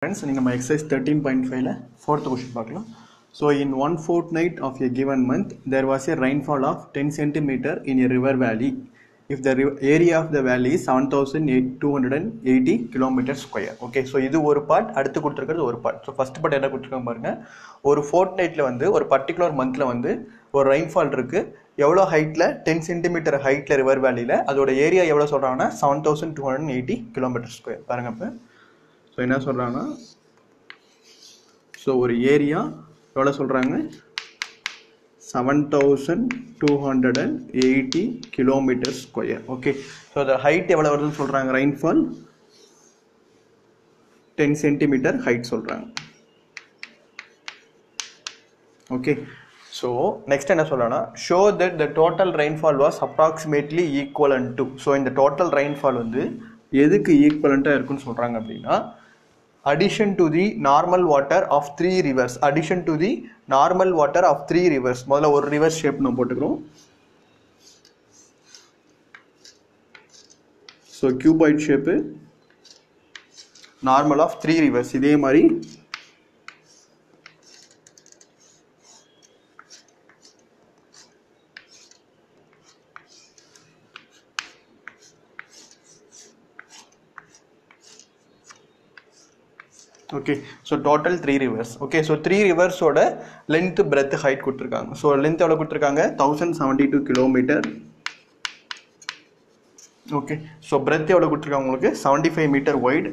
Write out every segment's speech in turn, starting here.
friends நீங்கள் நம்ம exercise thirteen point ஃபைவ்ல ஃபோர்த் கொஸ்டின் பார்க்கலாம் so in one fourth night of a given month there was a rainfall of ten centimetre in a river valley if the area of the valley seven thousand eight two hundred and eighty kilometre square okay so இது ஒரு part அடுத்து கொடுத்துருக்கிறது ஒரு part so first part என்ன கொடுத்துருக்காங்க பாருங்க ஒரு fourth நைட்டில் வந்து ஒரு பர்டிகுலர் மந்தில் வந்து ஒரு ரெயின்ஃபால் இருக்குது எவ்வளோ ஹைட்டில் டென் சென்டிமீட்டர் ஹைட்டில் ரிவர் வேலியில் அதோட ஏரியா எவ்வளோ சொல்கிறாங்கன்னா seven thousand two hundred eighty kilometre square பாருங்க இப்போ ஸோ என்ன சொல்கிறாங்கன்னா ஸோ ஒரு ஏரியா எவ்வளோ சொல்கிறாங்க seven thousand two hundred and eighty kilometre square okay so அந்த ஹைட் எவ்வளோ வருதுன்னு சொல்கிறாங்க ரெயின்ஃபால் டென் சென்டிமீட்டர் ஹைட் சொல்கிறாங்க ஓகே ஸோ நெக்ஸ்ட் என்ன சொல்லலாம்னா show that the total rainfall was approximately equivalent to so இந்த டோட்டல் ரெயின்ஃபால் வந்து எதுக்கு ஈக்குவலண்ட்டாக இருக்குன்னு சொல்கிறாங்க அப்படின்னா addition to the normal water of three rivers addition to the normal water of three rivers முதல்ல ஒரு ரிவர் ஷேப் நம்ம போட்டுக்கிறோம் so cuboid shape normal of three rivers இதே மாதிரி okay so total three rivers okay so three ரிவர்ஸோட length breadth height கொடுத்துருக்காங்க so length எவ்வளோ கொடுத்துருக்காங்க thousand seventy two kilometre okay so breadth எவ்வளோ கொடுத்துருக்காங்க உங்களுக்கு seventy five metre wide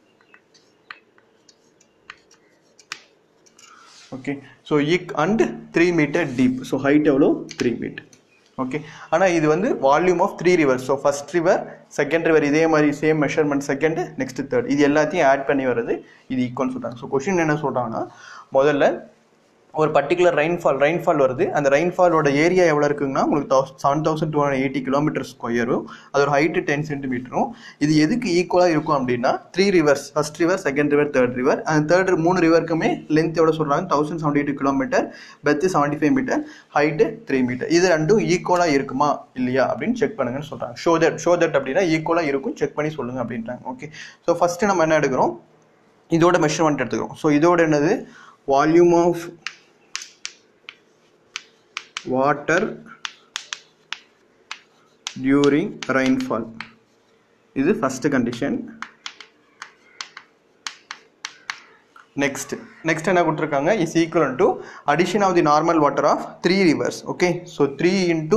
okay so இக் and three metre deep so height எவ்வளோ three metre okay ஆனால் இது வந்து volume of three river so first river second river இதே மாதிரி same measurement second next third இது எல்லாத்தையும் ஆட் பண்ணி வர்றது இது ஈக்குவல் சொல்கிறாங்க ஸோ கொஷின் என்ன சொல்கிறாங்கன்னா முதல்ல ஒரு பர்டிகுலர் ரெயின்ஃபால் ரெயின்ஃபால் வருது அந்த ரெயின்ஃபாலோட ஏரியா எவ்வளோ இருக்குங்கன்னா உங்களுக்கு seven thousand two hundred eighty kilometre ஸ்கொயரும் அதோட ஹைட்டு டென் சென்டிமீட்டரும் இது எதுக்கு ஈக்குவலாக இருக்கும் அப்படின்னா three rivers first river second river third river அந்த தேர்ட் மூணு ரிவருக்குமே லென்த் எவ்வளோ சொல்கிறாங்க thousand seventy two kilometre breadth seventy five metre height three metre இது ரெண்டும் ஈக்குவலாக இருக்குமா இல்லையா அப்படின்னு செக் பண்ணுங்கன்னு சொல்கிறாங்க ஷோ தட் ஷோ தட் அப்படின்னா ஈக்குவலாக இருக்கும் செக் பண்ணி சொல்லுங்க அப்படின்றாங்க ஓகே ஸோ ஃபஸ்ட்டு நம்ம என்ன எடுக்கிறோம் இதோட மெஷர்மெண்ட் எடுத்துக்கிறோம் ஸோ இதோட என்னது volume of water during rainfall இது first condition next next என்ன கொடுத்துருக்காங்க is equivalent to addition of the normal water of three rivers okay so 3 into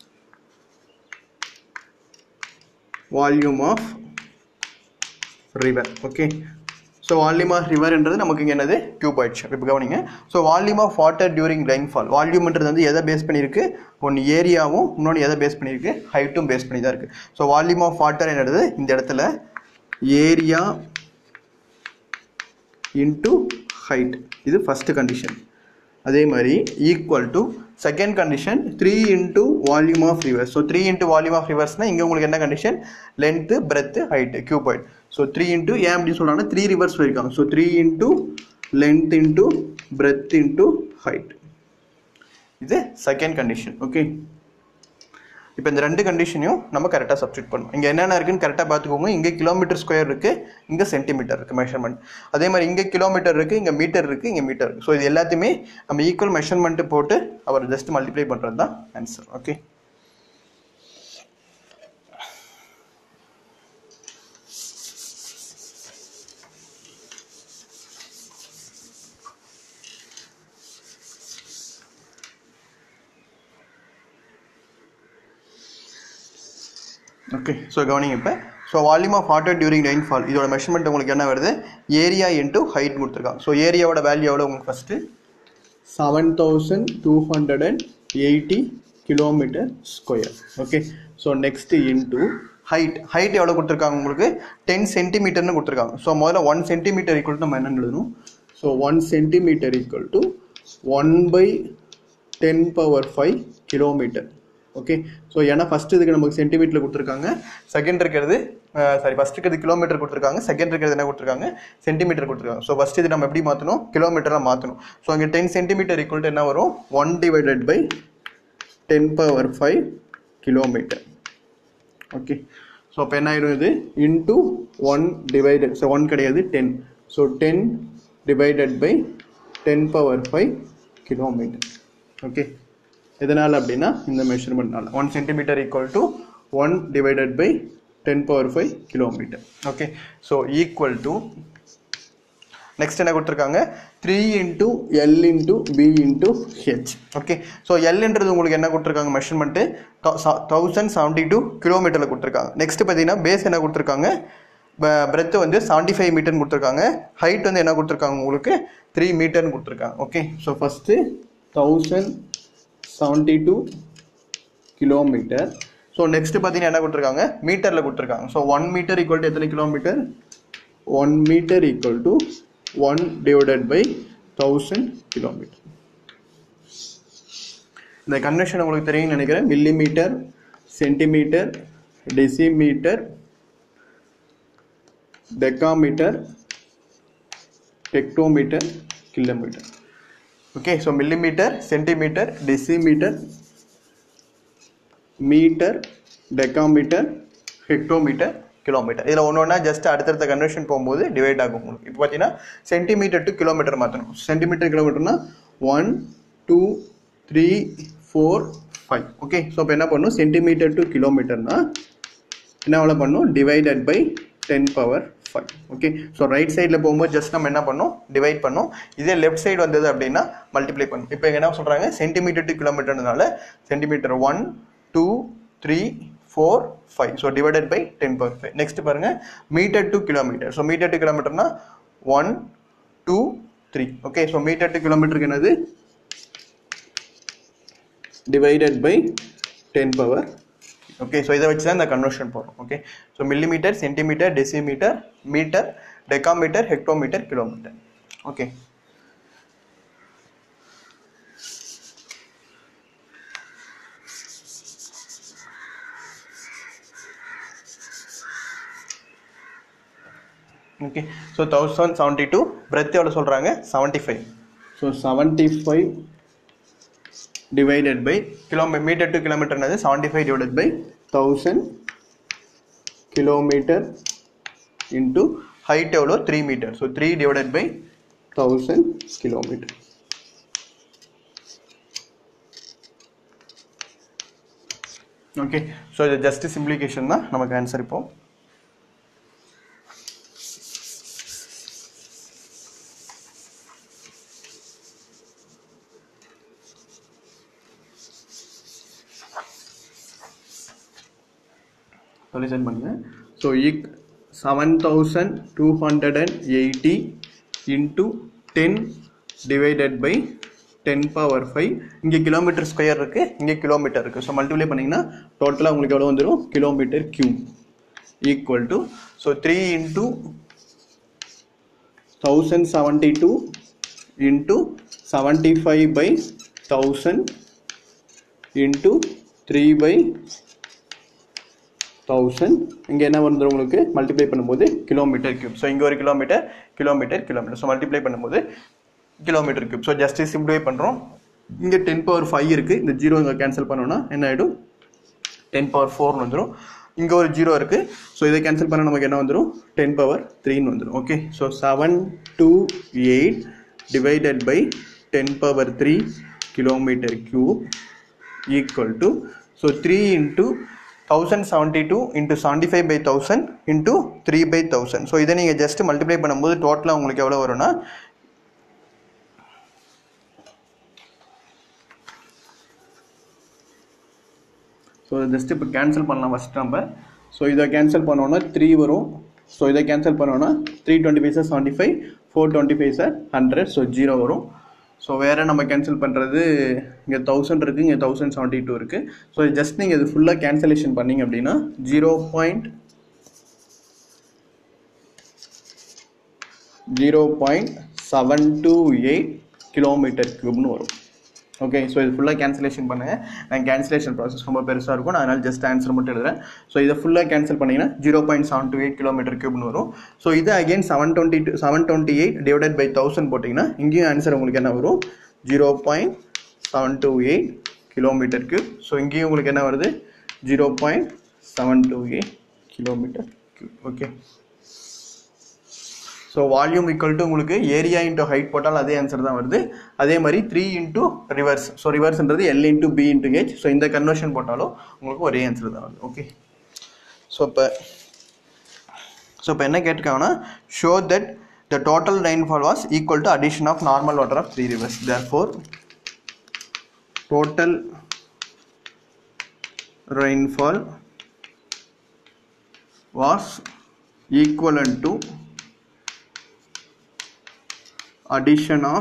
volume of river okay so volume of ரிவர்ன்றது நமக்கு இங்கே என்னது cuboid shape இப்போ கவனிங்க so volume of water during rainfall வால்யூம்ன்றது வந்து எதை பேஸ் பண்ணியிருக்கு ஒன்று ஏரியாவும் இன்னொன்று எதை பேஸ் பண்ணியிருக்கு ஹைட்டும் பேஸ் பண்ணி தான் இருக்குது ஸோ வால்யூம் ஆஃப் வாட்டர் என்னது இந்த இடத்துல ஏரியா இன்டு ஹைட் இது ஃபஸ்ட்டு கண்டிஷன் அதே மாதிரி equal to second condition three into volume of rivers so three into volume of ரிவர்ஸ்னால் இங்கே உங்களுக்கு என்ன condition length breadth height cuboid so three into ஏன் அப்படின்னு சொல்கிறாங்கன்னா த்ரீ ரிவர்ஸ் போயிருக்காங்க so three into length into breadth into height இது second condition okay இப்போ இந்த ரெண்டு கண்டிஷனையும் நம்ம கரெக்டாக சப்ஸ்டிட் பண்ணணும் இங்கே என்னென்ன இருக்குன்னு கரெக்டாக பார்த்துக்கோங்க இங்கே கிலோமீட்டர் ஸ்கொயர் இருக்குது இங்கே சென்டிமீட்டர் இருக்குது மெஷர்மெண்ட் அதே மாதிரி இங்கே கிலோமீட்டர் இருக்குது இங்கே மீட்டர் இருக்குது இங்கே மீட்டர் இருக்குது ஸோ இது எல்லாத்தையுமே நம்ம ஈக்குவல் மெஷர்மெண்ட்டு போட்டு அவர் ஜஸ்ட் மல்டிப்ளை பண்ணுறது தான் ஆன்சர் ஓகே ஓகே ஸோ கவனிங்க இப்போ so volume of water during rainfall இதோட மெஷர்மெண்ட் உங்களுக்கு என்ன வருது ஏரியா இன்ட்டு ஹைட் கொடுத்துருக்காங்க ஸோ ஏரியாவோட வேல்யூ எவ்வளோ உங்களுக்கு first seven thousand two hundred and eighty kilometre square okay so next into height height எவ்வளோ கொடுத்துருக்காங்க உங்களுக்கு டென் சென்டிமீட்டர்னு கொடுத்துருக்காங்க ஸோ முதல்ல ஒன் சென்டிமீட்டர் ஈக்குவல் நம்ம என்ன எழுதணும் so one centimetre equal to one by ten power five kilometre okay so ஏன்னா first இதுக்கு நமக்கு சென்டிமீட்டர் கொடுத்துருக்காங்க செகண்ட் இருக்கிறது சாரி ஃபஸ்ட் இருக்கிறது கிலோமீட்டர் கொடுத்துருக்காங்க செகண்ட் இருக்கிறது என்ன கொடுத்துருக்காங்க சென்டிமீட்டர் கொடுத்துருக்காங்க ஸோ ஃபஸ்ட் இது நம்ம எப்படி மாற்றணும் கிலோமீட்டராக மாற்றணும் ஸோ இங்கே டென் சென்டிமீட்டர் ஈக்குவல் என்ன வரும் one divided by ten power five kilometre okay so அப்போ என்ன ஆயிடும் இது into one divided so one கிடையாது ten so ten divided by ten power five kilometre okay எதனால் அப்படின்னா இந்த மெஷர்மெண்ட்னால one centimetre equal to one divided by ten power five kilometre okay so equal to next என்ன கொடுத்துருக்காங்க three into L into B into H okay so எல்ன்றது உங்களுக்கு என்ன கொடுத்துருக்காங்க மெஷர்மெண்ட்டு தௌசண்ட் செவன்ட்டி டூ கிலோமீட்டரில் கொடுத்துருக்காங்க நெக்ஸ்ட் பார்த்தீங்கன்னா பேஸ் என்ன கொடுத்துருக்காங்க பிரெத்து வந்து செவன்ட்டி ஃபைவ் மீட்டர்னு கொடுத்துருக்காங்க ஹைட் வந்து என்ன கொடுத்துருக்காங்க உங்களுக்கு த்ரீ மீட்டர்னு கொடுத்துருக்காங்க okay so first thousand seventy two kilometre so next பார்த்தீங்கன்னா என்ன கொடுத்துருக்காங்க மீட்டரில் கொடுத்துருக்காங்க so one metre equal to எத்தனை kilometre one metre equal to one divided by thousand kilometre இந்த கன்வென்ஷன் உங்களுக்கு தெரியும்னு நினைக்கிறேன் millimetre centimetre decimetre decametre hectometre kilometre okay so millimetre centimetre decimetre metre decametre hectometre kilometre இதில் ஒன்று ஒன்றா just அடுத்தடுத்த conversion போகும்போது டிவைட் ஆகும் உங்களுக்கு இப்போ பார்த்தீங்கன்னா சென்டிமீட்டர் டு கிலோமீட்டர் மாற்றணும் சென்டிமீட்டர் கிலோமீட்டர்னா one two three four five okay so இப்போ என்ன பண்ணணும் சென்டிமீட்டர் டு கிலோமீட்டர்னா என்ன எவ்வளோ பண்ணும் divided by ten power five okay so right சைடில் போகும்போது ஜஸ்ட் நம்ம என்ன பண்ணோம் டிவைட் பண்ணோம் இதே லெஃப்ட் சைடு வந்தது அப்படின்னா மல்டிப்ளை பண்ணும் இப்போ என்ன சொல்கிறாங்க சென்டிமீட்டர் டு கிலோமீட்டர்னால centimetre one two three four five so divided by ten power five next பாருங்கள் metre to kilometre so metre to கிலோமீட்டர்னா one two three okay so metre to கிலோமீட்டருக்கு என்னது divided by ten power okay so இதை வச்சு தான் இந்த conversion போகிறோம் okay so millimetre centimetre decimetre metre decametre hectometre kilometre okay okay so thousand seventy two breadth எவ்வளோ சொல்கிறாங்க seventy five so seventy five divided by கிலோமீ மீட்டர் டு கிலோமீட்டர்னது seventy five divided by thousand kilometre into height எவ்வளோ three metre so three divided by thousand kilometre okay so இது just simplification தான் நமக்கு answer இப்போ solution பண்ணுங்க so இக் seven thousand two hundred and eighty into ten divided by ten power five இங்கே kilometre square இருக்குது இங்கே கிலோமீட்டர் இருக்குது ஸோ மல்டிப்ளை பண்ணிங்கன்னா டோட்டலாக உங்களுக்கு எவ்வளோ வந்துடும் kilometre cube equal to so three into thousand seventy two into seventy five by thousand into three by thousand இங்கே என்ன வந்துடும் உங்களுக்கு மல்டிப்ளை பண்ணும்போது கிலோமீட்டர் கியூப் ஸோ இங்கே ஒரு kilometre kilometre kilometre so multiply பண்ணும்போது kilometre cube so just simplify பண்ணுறோம் இங்கே டென் பவர் ஃபைவ் இருக்குது இந்த ஜீரோ இங்கே கேன்சல் பண்ணோன்னா என்ன ஆகிடும் டென் பவர் ஃபோர்னு வந்துடும் இங்கே ஒரு ஜீரோ இருக்குது ஸோ இதை கேன்சல் பண்ண நமக்கு என்ன வந்துடும் டென் பவர் த்ரீன்னு வந்துடும் okay so seven two eight divided by ten power three kilometre cube equal to so three into thousand seventy two into seventy five by thousand into three by thousand so இதை நீங்கள் just multiply பண்ணும்போது டோட்டலாக உங்களுக்கு எவ்வளோ வரும்னா so just இப்போ cancel பண்ணலாம் first நம்ம ஸோ இதை கேன்சல் பண்ணோன்னா த்ரீ வரும் ஸோ இதை கேன்சல் பண்ணோன்னா three twenty five sir seventy five four twenty five sir hundred so zero வரும் ஸோ வேறு நம்ம கேன்சல் பண்ணுறது இங்கே தௌசண்ட் இருக்குது இங்கே தௌசண்ட் செவன்ட்டி டூ இருக்குது ஸோ ஜஸ்ட் நீங்கள் இது ஃபுல்லாக கேன்சலேஷன் பண்ணீங்க அப்படின்னா zero point zero point seven two eight kilometre க்யூப்னு வரும் ஓகே ஸோ இது ஃபுல்லாக கேன்சலேஷன் பண்ணுங்கள் நான் கேன்சலேஷன் ப்ராசஸ் ரொம்ப பெருசாக இருக்கும் நான் அதனால் ஜஸ்ட் ஆன்சர் மட்டும் எழுதுறேன் ஸோ இதை ஃபுல்லாக கேன்சல் பண்ணிங்கன்னா zero point seven two eight kilometre க்யூப்னு வரும் ஸோ இது again seven twenty two seven twenty eight divided by thousand போட்டிங்கன்னா இங்கேயும் ஆன்சர் உங்களுக்கு என்ன வரும் zero point seven two eight kilometre cube so இங்கேயும் உங்களுக்கு என்ன வருது zero point seven two eight kilometre cube okay so so volume equal to உங்களுக்கு ஏரியா இன்ட்டு ஹைட் போட்டால் அதே ஆன்சர் தான் வருது அதே மாதிரி three into rivers so ரிவர்ஸ்ன்றது L into B into H so இந்த கன்வர்ஷன் போட்டாலும் உங்களுக்கு ஒரே ஆன்சர் தான் வருது ஓகே ஸோ இப்போ ஸோ இப்போ என்ன கேட்டிருக்காங்கன்னா show that the total rainfall was equal to addition of normal water of three rivers therefore total rainfall was equivalent to addition of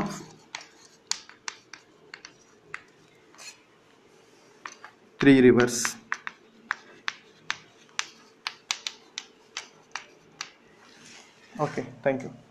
three rivers okay thank you